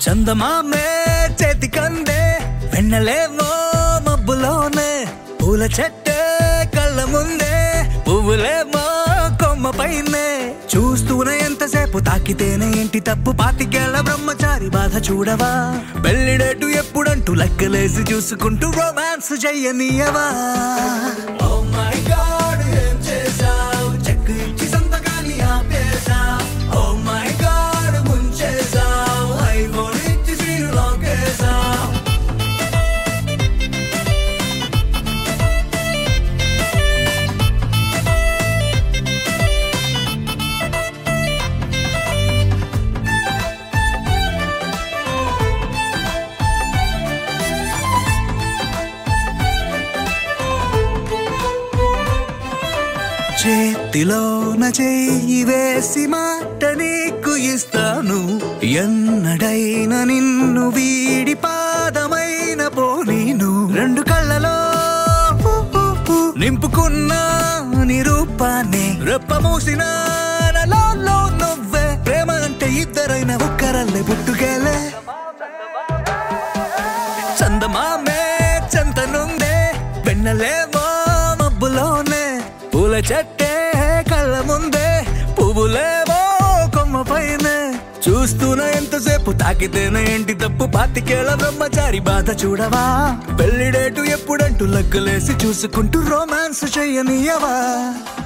చందమామే చేతి కందే వెన్నలేమో మబ్బులోనే పూల చెట్టే కళ్ళ ముందే పువ్వులేమో కొమ్మ పైనే చూస్తూనే ఎంతసేపు తాకితేనే ఏంటి తప్పు పాతికేళ్ల బ్రహ్మచారి బాధ చూడవా పెళ్లిడేటు ఎప్పుడంటూ లెక్కలేసి చూసుకుంటూ రొమాన్స్ చెయ్యనీయవా Oh my God, ఏం చేశావ్? చెక్ ఇచ్చి సంతకాన్ని ఆపేశావ్. Oh my God, ముంచేశావ్. iPhone ఇచ్చి screen lock వేశావ్. చేతిలోన చెయ్యి వేసి మాట నీకు ఇస్తాను ఎన్నడైనా నిన్ను వీడి పాదమైన పోనీను రెండు కళ్ళలో ఊ, ఊ, ఊ, నింపుకున్న నిరూపాన్ని రెప్ప మూసిన నలో నువ్వే ప్రేమ అంటే ఇద్దరైన ఒక్కరల్లే పుట్టుకెళ్ళే చందమామే చెంతనుందే వెన్నలేమో మబ్బులోనే పూల చెట్టే కళ్ళ ముందే పువ్వులేమో కొమ్మ పైనే చూస్తూనే ఎంతసేపు తాకితేనే ఏంటి తప్పు పాతికేళ్ల బ్రహ్మచారి బాధ చూడవా పెళ్లిడేటు ఎప్పుడంటూ లెక్కలేసి చూసుకుంటూ రొమాన్స్ చెయ్యనియవా